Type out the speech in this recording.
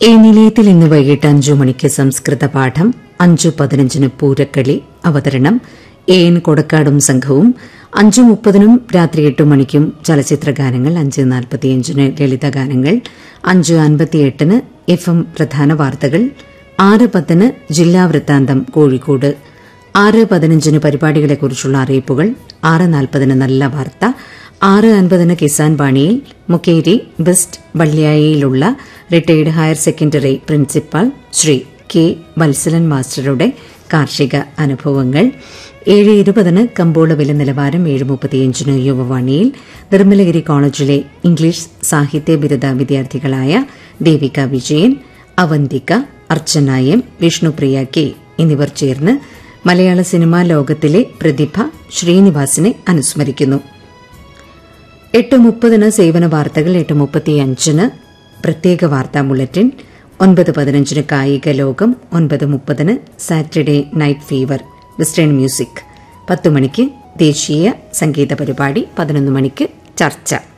ഈ നിലയത്തിൽ ഇന്ന് വൈകിട്ട് അഞ്ചു മണിക്ക് സംസ്കൃത പാഠം അഞ്ചു പതിനഞ്ചിന് പൂരക്കളി അവതരണം എ എൻ കൊടക്കാടും സംഘവും അഞ്ചു മുപ്പതിനും രാത്രി എട്ട് മണിക്കും ചലച്ചിത്ര ഗാനങ്ങൾ അഞ്ച് നാൽപ്പത്തിയഞ്ചിന് ലളിതഗാനങ്ങൾ അഞ്ച് അൻപത്തിയെട്ടിന് എഫ് എം പ്രധാന വാർത്തകൾ ആറ് പത്തിന് ജില്ലാ വൃത്താന്തം കോഴിക്കോട് ആറ് പതിനഞ്ചിന് പരിപാടികളെക്കുറിച്ചുള്ള അറിയിപ്പുകൾ ആറ് നാൽപ്പതിന് നല്ല വാർത്ത ആറ് അൻപതിന് കിസാൻ വാണിയിൽ മുക്കേരി ബെസ്റ്റ് വള്ളിയായിലുള്ള retired higher secondary principal Shri K Valsalan മാസ്റ്ററുടെ കാർഷിക അനുഭവങ്ങൾ ഏഴ് ഇരുപതിന് കമ്പോള വില നിലവാരം ഏഴ് മുപ്പത്തിയഞ്ചിന് യുവവാണിയിൽ നിർമ്മലഗിരി കോളേജിലെ ഇംഗ്ലീഷ് സാഹിത്യ ബിരുദ വിദ്യാർത്ഥികളായ ദേവിക വിജയൻ അവന്തിക അർച്ചന എം വിഷ്ണുപ്രിയ കെ എന്നിവർ ചേർന്ന് മലയാള സിനിമാ ലോകത്തിലെ പ്രതിഭ ശ്രീനിവാസിനെ അനുസ്മരിക്കുന്നു എട്ട് മുപ്പതിന് സേവന വാർത്തകൾ എട്ട് മുപ്പത്തിയഞ്ചിന് പ്രത്യേക വാർത്താ ബുള്ളറ്റിൻ ഒൻപത് പതിനഞ്ചിന് കായിക ലോകം ഒൻപത് മുപ്പതിന് Saturday night fever western music പത്ത് മണിക്ക് ദേശീയ സംഗീത പരിപാടി പതിനൊന്ന് മണിക്ക് ചർച്ച